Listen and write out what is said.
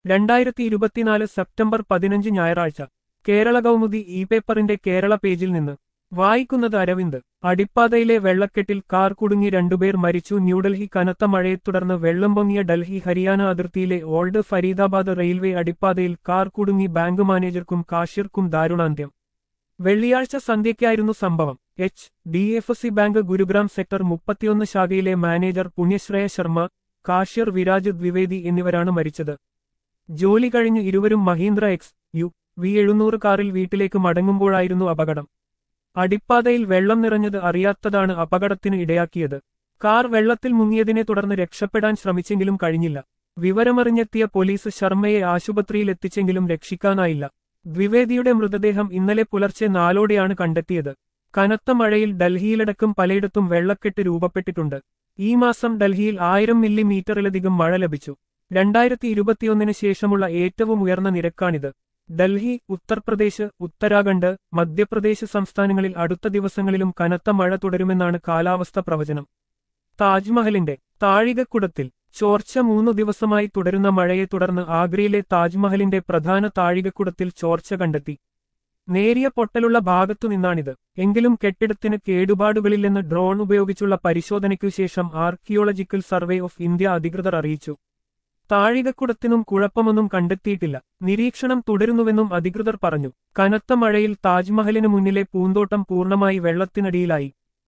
രണ്ടായിരത്തി ഇരുപത്തിനാല് സെപ്റ്റംബർ പതിനഞ്ച് ഞായറാഴ്ച കേരള കൗമുദി ഇ പേപ്പറിന്റെ കേരള പേജിൽ നിന്ന് വായിക്കുന്നത് അരവിന്ദ് അടിപ്പാതയിലെ വെള്ളക്കെട്ടിൽ കാർ കുടുങ്ങി രണ്ടുപേർ മരിച്ചു ന്യൂഡൽഹി കനത്ത മഴയെ തുടർന്ന് വെള്ളം പൊങ്ങിയ ഡൽഹി ഹരിയാന അതിർത്തിയിലെ ഓൾഡ് ഫരീദാബാദ് റെയിൽവേ അടിപ്പാതയിൽ കാർ കുടുങ്ങി ബാങ്ക് മാനേജർക്കും കാഷ്യർക്കും ദാരുണാന്ത്യം വെള്ളിയാഴ്ച സന്ധ്യയ്ക്കായിരുന്നു സംഭവം H D F C bank Gurugram sector മുപ്പത്തിയൊന്ന് ശാഖയിലെ മാനേജർ പുണ്യശ്രേയ ശർമ്മ കാഷ്യർ വിരാജ് ദ്വിവേദി എന്നിവരാണ് മരിച്ചത് ജോലി കഴിഞ്ഞ് ഇരുവരും മഹീന്ദ്ര എക്സ് യു വി എഴുന്നൂറ് കാറിൽ വീട്ടിലേക്ക് മടങ്ങുമ്പോഴായിരുന്നു അപകടം അടിപ്പാതയിൽ വെള്ളം നിറഞ്ഞത് അറിയാത്തതാണ് അപകടത്തിന് ഇടയാക്കിയത് കാർ വെള്ളത്തിൽ മുങ്ങിയതിനെ തുടർന്ന് രക്ഷപ്പെടാൻ ശ്രമിച്ചെങ്കിലും കഴിഞ്ഞില്ല വിവരമറിഞ്ഞെത്തിയ പോലീസ് ശർമ്മയെ ആശുപത്രിയിൽ എത്തിച്ചെങ്കിലും രക്ഷിക്കാനായില്ല ദ്വിവേദിയുടെ മൃതദേഹം ഇന്നലെ പുലർച്ചെ നാലോടെയാണ് കണ്ടെത്തിയത് കനത്ത മഴയിൽ ഡൽഹിയിലടക്കം പലയിടത്തും വെള്ളക്കെട്ട് രൂപപ്പെട്ടിട്ടുണ്ട് ഈ മാസം ഡൽഹിയിൽ ആയിരം മില്ലിമീറ്ററിലധികം മഴ ലഭിച്ചു രണ്ടായിരത്തി ഇരുപത്തിയൊന്നിന് ശേഷമുള്ള ഏറ്റവും ഉയർന്ന നിരക്കാണിത് ഡൽഹി ഉത്തർപ്രദേശ് ഉത്തരാഖണ്ഡ് മധ്യപ്രദേശ് സംസ്ഥാനങ്ങളിൽ അടുത്ത ദിവസങ്ങളിലും കനത്ത മഴ തുടരുമെന്നാണ് കാലാവസ്ഥ പ്രവചനം താജ്മഹലിന്റെ താഴികക്കുടത്തിൽ ചോർച്ച മൂന്നു ദിവസമായി തുടരുന്ന മഴയെ തുടർന്ന് ആഗ്രയിലെ താജ്മഹലിന്റെ പ്രധാന താഴികക്കുടത്തിൽ ചോർച്ച കണ്ടെത്തി നേരിയ പൊട്ടലുള്ള ഭാഗത്തു നിന്നാണിത് എങ്കിലും കെട്ടിടത്തിന് കേടുപാടുകളില്ലെന്ന് ഡ്രോൺ ഉപയോഗിച്ചുള്ള പരിശോധനയ്ക്കു ശേഷം ആർക്കിയോളജിക്കൽ സർവേ ഓഫ് ഇന്ത്യ അധികൃതർ അറിയിച്ചു താഴികക്കുടത്തിനും കുഴപ്പമൊന്നും കണ്ടെത്തിയിട്ടില്ല നിരീക്ഷണം തുടരുന്നുവെന്നും അധികൃതർ പറഞ്ഞു കനത്ത മഴയിൽ താജ്മഹലിന് മുന്നിലെ പൂന്തോട്ടം പൂർണ്ണമായി വെള്ളത്തിനടിയിലായി